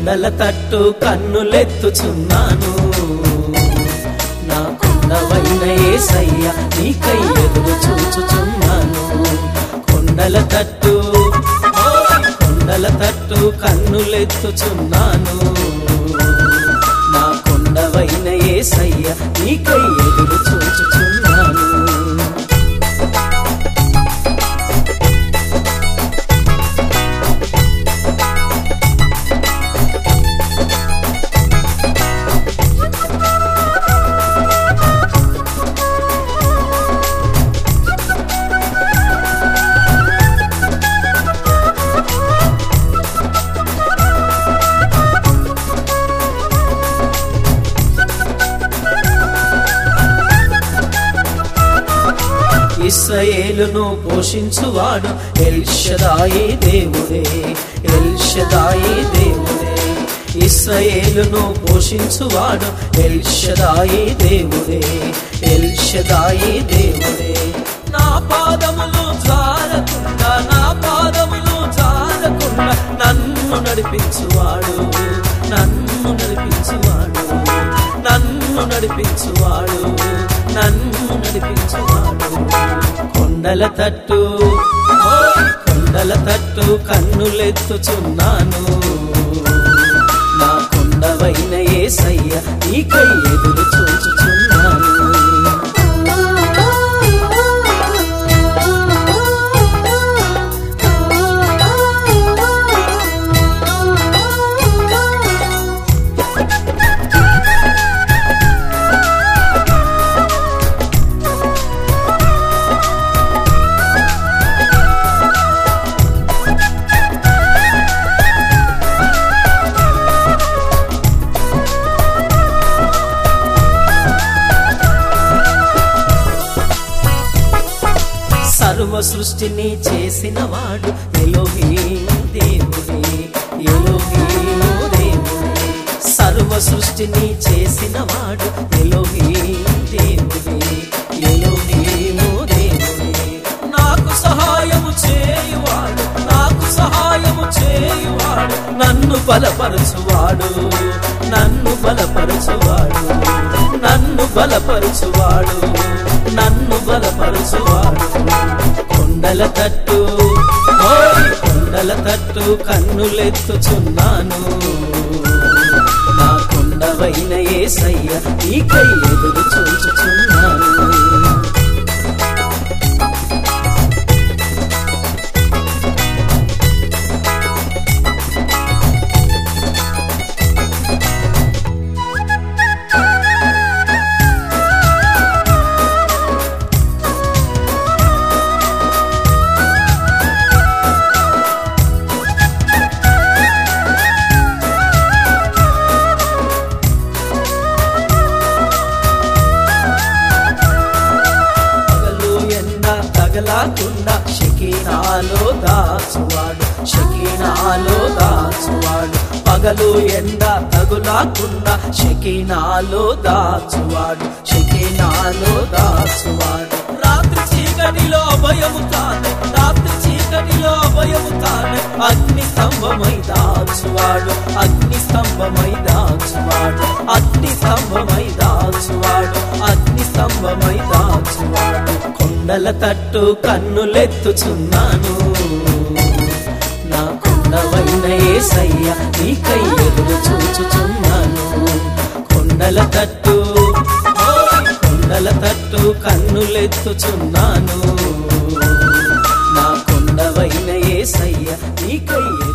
కొండల తట్టు కన్నులెత్తుచున్నాను నా కొండవైన ఏసయ్య నీకై ఎదురు చూచుచున్నాను కొండల తట్టు ఓయ్ కొండల తట్టు కన్నులెత్తుచున్నాను నా కొండవైన ఏసయ్య నీకై ఎదురు చూచుచున్నాను ఇస్రాయేలును పోషించువాడు ఎల్షదాయి దేవుడే ఎల్షదాయి దేవుడే ఇస్రాయేలును పోషించువాడు ఎల్షదాయి దేవుడే ఎల్షదాయి దేవుడే నా పాదములు జారకుండా నా పాదములు జారకుండా నన్ను నడిపించువాడు నన్ను నడిపించువాడు నన్ను నడిపించువాడు నన్ను నడిపించువాడు కొండల తట్టు ఓయ్ కొండల తట్టు కన్నులెత్తుచున్నాను నా కొండవైన ఏసయ్య నీకై ఎదురు చూచుచున్నాను సర్వ సృష్టిని చేసిన వాడు ఎలోహీము దేవుడే ఎలోహీము దేవుడే సర్వ సృష్టిని చేసిన వాడు ఎలోహీము దేవుడే ఎలోహీము దేవుడే నాకు సహాయము చేయువాడు నాకు సహాయము చేయువాడు నన్ను బలపరచువాడు నన్ను బలపరచువాడు నన్ను బలపరచువాడు నన్ను బలపరచువాడు కొండల తట్టు ఓయ్ కొండల తట్టు కన్నులెత్తుచున్నాను నా కొండవైన ఏసయ్య నీకై ఎదురు చూచుచున్నాను పగలు ఎండ తగలాకుండా షకీనాలో దాచువాడు షకీనాలో దాచువాడు పగలు ఎండ తగులాకుండా షకీనాలో దాచువాడు షకీనాలో దాచువాడు రాత్రి చీకటిలో భయము తాను రాత్రి చీకటిలో భయము తాను అగ్ని స్తంభమై దాచువాడు అగ్ని స్తంభమై దాచువాడు అగ్ని స్తంభమై దాచువాడు అగ్ని స్తంభమై దాచువాడు కొండల తట్టు కన్నులెత్తుచున్నాను నా కొండవైన ఏసయ్య నీకై ఎదురు చూచుచున్నాను కొండల తట్టు ఓయ్ కొండల తట్టు కన్నులెత్తుచున్నాను నా కొండవైన ఏసయ్య నీకై